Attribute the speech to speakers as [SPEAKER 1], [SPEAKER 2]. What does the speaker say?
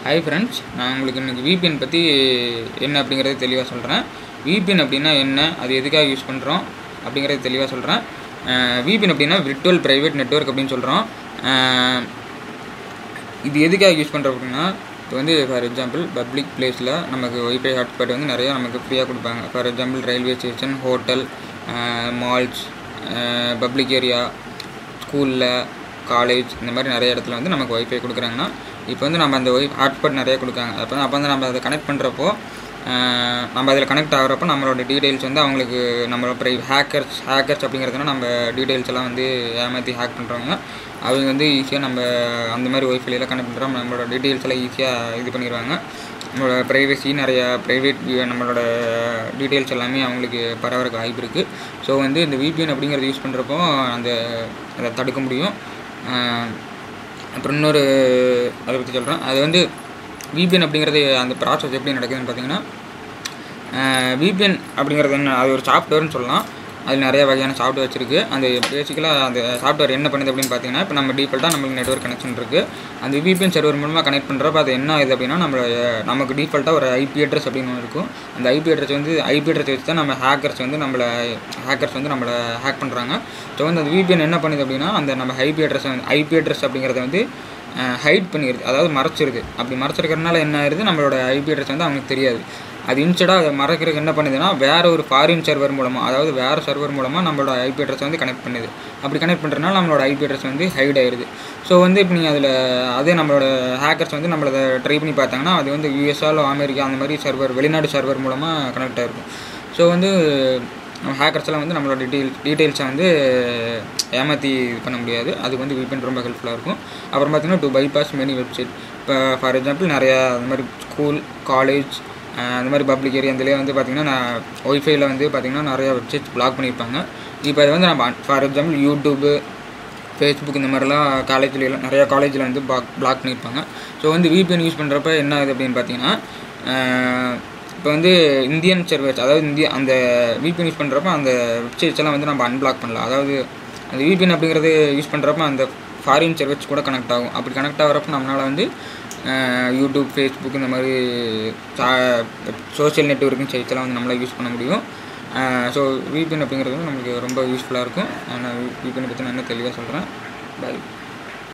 [SPEAKER 1] hi friends நான் உங்களுக்கு இன்றைக்கி VPN பற்றி என்ன அப்படிங்கிறத தெளிவாக சொல்கிறேன் VPN அப்படின்னா என்ன அது எதுக்காக யூஸ் பண்ணுறோம் அப்படிங்கிறத தெளிவாக சொல்கிறேன் VPN அப்படின்னா விர்ச்சுவல் ப்ரைவேட் நெட்வொர்க் அப்படின்னு சொல்கிறோம் இது எதுக்காக யூஸ் பண்ணுறோம் அப்படின்னா இப்போ வந்து ஃபார் எக்ஸாம்பிள் பப்ளிக் பிளேஸில் நமக்கு ஒய்ஃபை ஹாட்ஸ்பாட் வந்து நிறையா நமக்கு ஃப்ரீயாக கொடுப்பாங்க for example railway station hotel malls public area ஸ்கூலில் காலேஜ் இந்த மாதிரி நிறைய இடத்துல வந்து நமக்கு ஒய்ஃபை கொடுக்குறாங்கன்னா இப்போ வந்து நம்ம அந்த ஒய் ஹாட்ஸ்பாட் நிறைய கொடுக்காங்க அப்போ அப்போ வந்து நம்ம அதை கனெக்ட் பண்ணுறப்போ நம்ம அதில் கனெக்ட் ஆகிறப்போ நம்மளோட டீட்டெயில்ஸ் வந்து அவங்களுக்கு நம்மளோட ப்ரை ஹேக்கர்ஸ் ஹேக்கர்ஸ் அப்படிங்கிறதுனா நம்ம டீட்டெயில்ஸ் எல்லாம் வந்து ஏமாற்றி ஹேக் பண்ணுறவங்க அவங்க வந்து ஈஸியாக நம்ம அந்த மாதிரி ஒய்ஃபைலாம் கனெக்ட் பண்ணுறோம் நம்மளோட டீட்டெயில்ஸ் எல்லாம் ஈஸியாக இது பண்ணிடுவாங்க நம்மளோட ப்ரைவசி நிறையா ப்ரைவேட் நம்மளோட டீட்டெயில்ஸ் எல்லாமே அவங்களுக்கு பரவறக்கு வாய்ப்பு இருக்குது ஸோ வந்து இந்த VPN அப்படிங்கிறத யூஸ் பண்ணுறப்போ அந்த அதை தடுக்க முடியும் அப்புறம் இன்னொரு அதை பற்றி சொல்கிறேன் அது வந்து VPN அப்படிங்கிறது அந்த ப்ராசஸ் எப்படி நடக்குதுன்னு பார்த்தீங்கன்னா VPN அப்படிங்கிறது என்ன அது ஒரு சாஃப்ட்வேர்னு சொல்லலாம் அது நிறைய வகையான சாஃப்ட்வேர் வச்சிருக்கு அந்த பேசிக்கலாக அந்த சாஃப்ட்வேர் என்ன பண்ணுது அப்படின்னு பார்த்தீங்கன்னா இப்போ நம்ம டிஃபால்ட்டாக நம்மளுக்கு நெட்ஒர்க் கனெக்ஷன் இருக்குது அந்த VPN சர்வர் மூலமாக கனெக்ட் பண்ணுறப்ப அது என்ன ஆகுது அப்படின்னா நம்ம நமக்கு டிஃபால்ட்டாக ஒரு ஐபி அட்ரஸ் அப்படின்னு ஒன்று இருக்கும் அந்த ஐபி அட்ரஸ் வந்து ஐபி அட்ரஸ் வச்சு தான் நம்ம ஹேக்கர்ஸ் வந்து நம்மளை ஹேக்கர்ஸ் வந்து நம்மளை ஹேக் பண்ணுறாங்க ஸோ வந்து அந்த VPN என்ன பண்ணுது அப்படின்னா அந்த நம்ம ஐபி அட்ரஸ் வந்து ஐபி அட்ரஸ் அப்படிங்கிறத வந்து ஹைட் பண்ணிடுது அதாவது மறைச்சிருது அப்படி மறைச்சிருக்கிறதுனால என்ன ஆயிடுது நம்மளோட ஐபி அட்ரஸ் வந்து அவங்களுக்கு தெரியாது அது இன்ஸ்டடாக அதை மறைக்கிறதுக்கு என்ன பண்ணுதுன்னா வேற ஒரு ஃபாரின் சர்வர் மூலமாக அதாவது வேறு சர்வர் மூலமாக நம்மளோட ஐபி அட்ரஸ் வந்து கனெக்ட் பண்ணுது அப்படி கனெக்ட் பண்ணுறதுனால நம்மளோட ஐபி அட்ரஸ் வந்து ஹைட் ஆயிடுது ஸோ வந்து இப்போ நீங்கள் அதில் அதே நம்மளோட ஹேக்கர்ஸ் வந்து நம்மளை ட்ரை பண்ணி பார்த்தாங்கன்னா அது வந்து யூஎஸ்ஆலோ அமெரிக்கா அந்த மாதிரி சர்வர் வெளிநாடு சர்வர் மூலமாக கனெக்ட் ஆகிருக்கும் ஸோ வந்து நம்ம ஹேக்கர்ஸ் எல்லாம் வந்து நம்மளோட டீட்டெயில் டீட்டெயில்ஸை வந்து ஏமாற்றி இது பண்ண முடியாது அதுக்கு வந்து VPN ரொம்ப ஹெல்ப்ஃபுல்லாக இருக்கும் அப்புறம் பார்த்தீங்கன்னா டு பைபாஸ் மெனி வெப்சைட் இப்போ ஃபார் எக்ஸாம்பிள் நிறையா அந்த மாதிரி ஸ்கூல் காலேஜ் அந்த மாதிரி பப்ளிக் ஏரியா இதுலேயே வந்து பார்த்திங்கன்னா நான் ஒய்ஃபைல வந்து பார்த்திங்கன்னா நிறையா வெப்சைட்ஸ் பிளாக் பண்ணியிருப்பாங்க இப்போ அது வந்து நம்ம ஃபார் எக்ஸாம்பிள் யூடியூப்பு ஃபேஸ்புக் இந்த மாதிரிலாம் காலேஜில் எல்லாம் நிறையா காலேஜில் வந்து பிளாக் பிளாக் பண்ணியிருப்பாங்க ஸோ வந்து VPN யூஸ் பண்ணுறப்ப என்ன ஆகுது அப்படின்னு பார்த்தீங்கன்னா இப்போ வந்து இந்தியன் சர்வர்ஸ் அதாவது இந்தியா அந்த VPN யூஸ் பண்ணுறப்ப அந்த வெப்சைட்ஸ் எல்லாம் வந்து நம்ம அன்பிளாக் பண்ணலாம் அதாவது அந்த VPN அப்படிங்கிறது யூஸ் பண்ணுறப்ப அந்த ஃபாரின் சர்வர்ஸ் கூட கனெக்ட் ஆகும் அப்படி கனெக்ட் ஆகிறப்ப நம்மளால் வந்து யூடியூப் ஃபேஸ்புக் இந்த மாதிரி சோஷியல் நெட்ஒர்க்கிங் சைட்ஸ்லாம் வந்து நம்மளால் யூஸ் பண்ண முடியும் ஸோ VPN அப்படிங்கிறது வந்து நமக்கு ரொம்ப யூஸ்ஃபுல்லாக இருக்கும் நான் VPN பற்றி நான் இன்னும் தெளிவாக சொல்கிறேன் பாய்